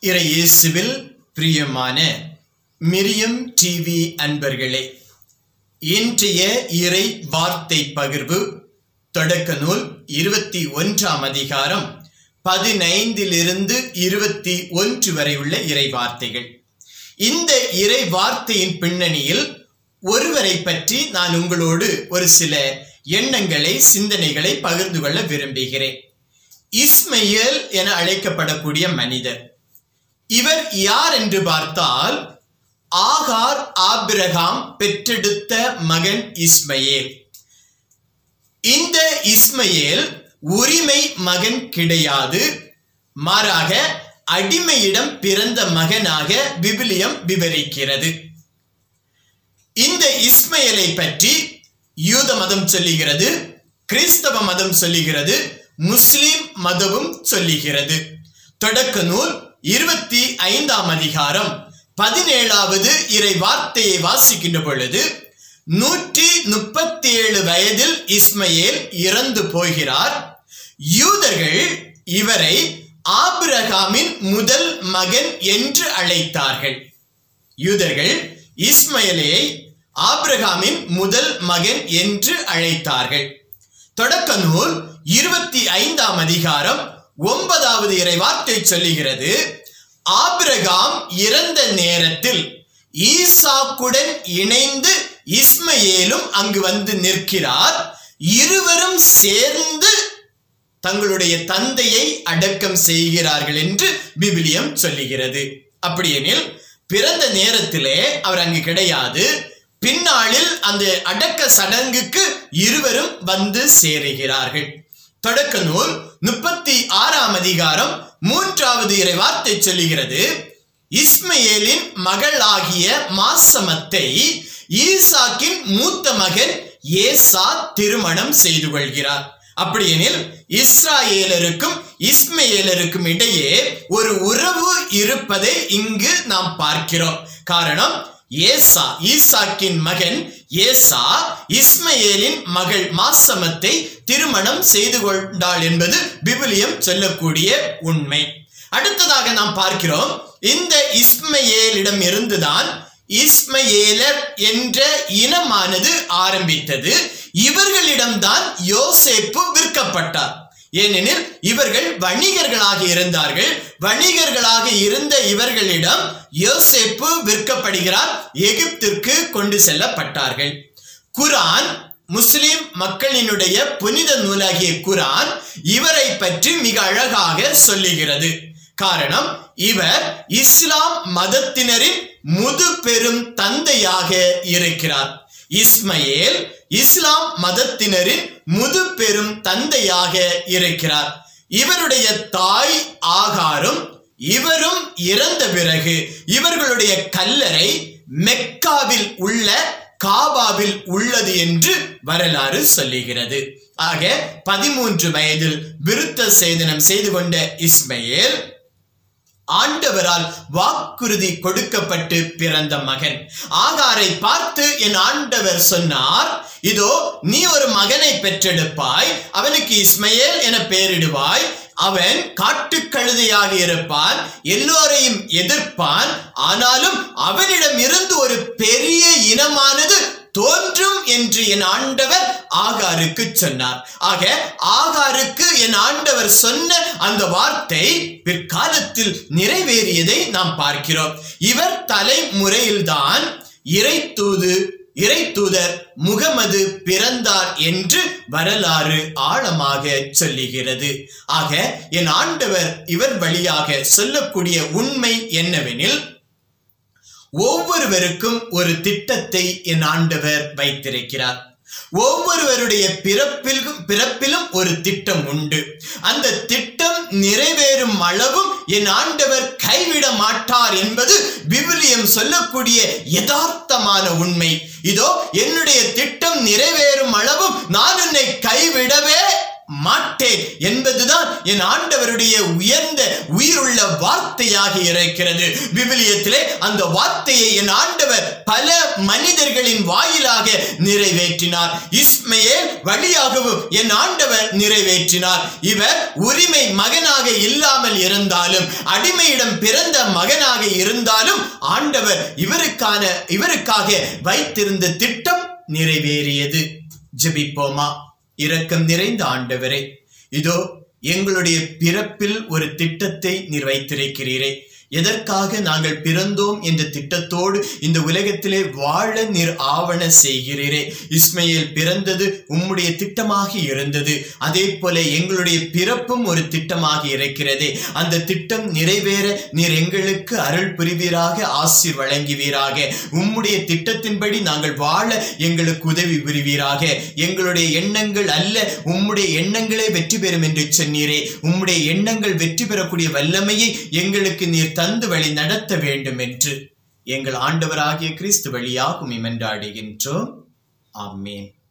இறை இயேசுவில் பிரியமான மிரியம் டிவி அன்பர்களே இன்றைய இறை வார்த்தை பகிர்வு தொடக்க நூல் இருபத்தி ஒன்றாம் அதிகாரம் பதினைந்திலிருந்து இருபத்தி ஒன்று வரை உள்ள இறை வார்த்தைகள் இந்த இறை வார்த்தையின் பின்னணியில் ஒருவரை பற்றி நான் உங்களோடு ஒரு சில எண்ணங்களை சிந்தனைகளை பகிர்ந்து கொள்ள விரும்புகிறேன் இஸ்மையேல் என அழைக்கப்படக்கூடிய மனிதர் இவர் யார் என்று பார்த்தால் ஆகார் ஆபிரகாம் பெற்றெடுத்த மகன் இஸ்மையேல் இந்த இஸ்மையேல் உரிமை மகன் கிடையாது மாறாக அடிமையிடம் பிறந்த மகனாக விவிலியம் விவரிக்கிறது இந்த இஸ்மையலை பற்றி யூத மதம் சொல்லுகிறது கிறிஸ்தவ மதம் சொல்லுகிறது முஸ்லிம் மதமும் சொல்லுகிறது தொடக்க நூல் இருபத்தி ஐந்தாம் அதிகாரம் பதினேழாவது இறை வார்த்தையை வாசிக்கின்ற பொழுது நூற்றி முப்பத்தி ஏழு வயதில் இஸ்மையேல் இறந்து போகிறார் யூதர்கள் இவரை ஆபிரகாமின் முதல் மகன் என்று அழைத்தார்கள் யூதர்கள் இஸ்மயலை ஆபிரகாமின் முதல் மகன் என்று அழைத்தார்கள் தொடக்க நூல் இருபத்தி ஐந்தாம் அதிகாரம் ஒன்பதாவது இறை வார்த்தை சொல்லுகிறது ஆபிரகாம் இறந்த நேரத்தில் ஈசாக்குடன் இணைந்து இஸ்மயேலும் அங்கு வந்து நிற்கிறார் இருவரும் சேர்ந்து தங்களுடைய தந்தையை அடக்கம் செய்கிறார்கள் என்று விவிலியம் சொல்லுகிறது அப்படியெனில் பிறந்த நேரத்திலே அவர் அங்கு கிடையாது பின்னாளில் அந்த அடக்க சடங்குக்கு இருவரும் வந்து சேருகிறார்கள் தொடக்க நூல் முப்பத்தி ஆறாம் அதிகாரம் மூன்றாவது இறை வார்த்தை சொல்லுகிறது இஸ்மையேலின் மகளாகிய மாசமத்தை ஈசாக்கின் மூத்த மகன் ஏசா திருமணம் செய்து கொள்கிறார் அப்படியெனில் இஸ்ராயேலருக்கும் இஸ்மையேலருக்கும் இடையே ஒரு உறவு இருப்பதை இங்கு நாம் பார்க்கிறோம் காரணம் ஏசா ஈசாக்கின் மகன் ஏசா இஸ்மையேலின் மகள் மாசமத்தை திருமணம் செய்து கொண்டாள் என்பது விவிலியம் சொல்லக்கூடிய உண்மை அடுத்ததாக நாம் பார்க்கிறோம் இந்த இஸ்மையேலிடம் இருந்துதான் இஸ்மயேலர் என்ற இனமானது ஆரம்பித்தது இவர்களிடம்தான் யோசேப்பு விற்கப்பட்டார் ஏனெனில் இவர்கள் வணிகர்களாக இருந்தார்கள் வணிகர்களாக இருந்த இவர்களிடம் யோசேப்பு விற்கப்படுகிறார் எகிப்திற்கு கொண்டு செல்லப்பட்டார்கள் குரான் முஸ்லிம் மக்களினுடைய புனித நூலாகிய குரான் இவரை பற்றி மிக அழகாக சொல்லுகிறது காரணம் இவர் இஸ்லாம் மதத்தினரின் முது பெரும் தந்தையாக இருக்கிறார் இஸ்மயேல் இஸ்லாம் மதத்தினரின் முது பெரும் தந்தையாக இருக்கிறார் இவருடைய தாய் ஆகாரும் இவரும் இறந்த பிறகு இவர்களுடைய கல்லறை மெக்காவில் உள்ள காபாவில் உள்ளது என்று வரலாறு சொல்லுகிறது ஆக பதிமூன்று வயதில் விருத்த சேதனம் செய்து கொண்ட இஸ்மையேல் ஆண்டவரால் வாக்குறுதி கொடுக்கப்பட்டு பிறந்த மகன் ஆகாரை பார்த்து என் ஆண்டவர் சொன்னார் இதோ நீ ஒரு மகனை பெற்றெடுப்பாய் அவனுக்கு இஸ்மையேல் என பெயரிடுவாய் அவன் காட்டுக்கழுதையாக இருப்பான் எல்லோரையும் எதிர்ப்பான் ஆனாலும் அவனிடம் இருந்து ஒரு பெரிய இனமானது தோன்றும் என்று என் ஆண்டவர் ஆகாருக்கு சொன்னார் ஆக ஆகாருக்கு என் ஆண்டவர் சொன்ன அந்த வார்த்தை பிற்காலத்தில் நிறைவேறியதை நாம் பார்க்கிறோம் இவர் தலைமுறையில்தான் இறை தூது இறை தூதர் முகமது பிறந்தார் என்று வரலாறு ஆழமாக சொல்லுகிறது ஆக என் ஆண்டவர் இவர் வழியாக சொல்லக்கூடிய உண்மை என்னவெனில் ஒவ்வொருவருக்கும் ஒரு திட்டத்தை என் ஆண்டவர் வைத்திருக்கிறார் ஒவ்வொருவருடைய பிறப்பிலும் பிறப்பிலும் ஒரு திட்டம் உண்டு அந்த திட்டம் நிறைவேறும் அளவும் என் ஆண்டவர் கைவிட மாட்டார் என்பது விவிலியம் சொல்லக்கூடிய யதார்த்தமான உண்மை இதோ என்னுடைய திட்டம் நிறைவேறும் அளவும் நான் உன்னை கைவிடவே மாட்டேன் என்பதுதான் என் ஆண்டவருடைய உயர்ந்த உயிருள்ள வார்த்தையாக இருக்கிறது விவிலியத்திலே அந்த வார்த்தையை என் ஆண்டவர் பல மனிதர்களின் வாயிலாக நிறைவேற்றினார் இஸ்மையேல் வழியாகவும் என் ஆண்டவர் நிறைவேற்றினார் இவர் உரிமை மகனாக இல்லாமல் இருந்தாலும் அடிமையிடம் பிறந்த மகனாக இருந்தாலும் ஆண்டவர் இவருக்கான இவருக்காக வைத்திருந்த திட்டம் நிறைவேறியது ஜெபிப்போமா இரக்கம் நிறைந்த ஆண்டவரே இதோ எங்களுடைய பிறப்பில் ஒரு திட்டத்தை நீர் வைத்திருக்கிறீரே எதற்காக நாங்கள் பிறந்தோம் என்ற திட்டத்தோடு இந்த உலகத்திலே வாழ நீர் ஆவண செய்கிறீரே இஸ்மையில் பிறந்தது உம்முடைய திட்டமாக இருந்தது அதே போல எங்களுடைய பிறப்பும் ஒரு திட்டமாக இருக்கிறதே அந்த திட்டம் நிறைவேற நீர் எங்களுக்கு அருள் புரிவீராக ஆசிர் வழங்குவீராக உம்முடைய திட்டத்தின்படி நாங்கள் வாழ எங்களுக்கு உதவி புரிவீராக எங்களுடைய எண்ணங்கள் அல்ல உம்முடைய எண்ணங்களே வெற்றி பெறும் என்று சொன்னீரே உம்முடைய எண்ணங்கள் வெற்றி பெறக்கூடிய வல்லமையை எங்களுக்கு நீர் தந்து வழி நடத்த வேண்டும் என்று எங்கள் ஆண்டவராகிய கிறிஸ்து வழியாகும் இமன்றாடுகின்றோம் ஆமேன்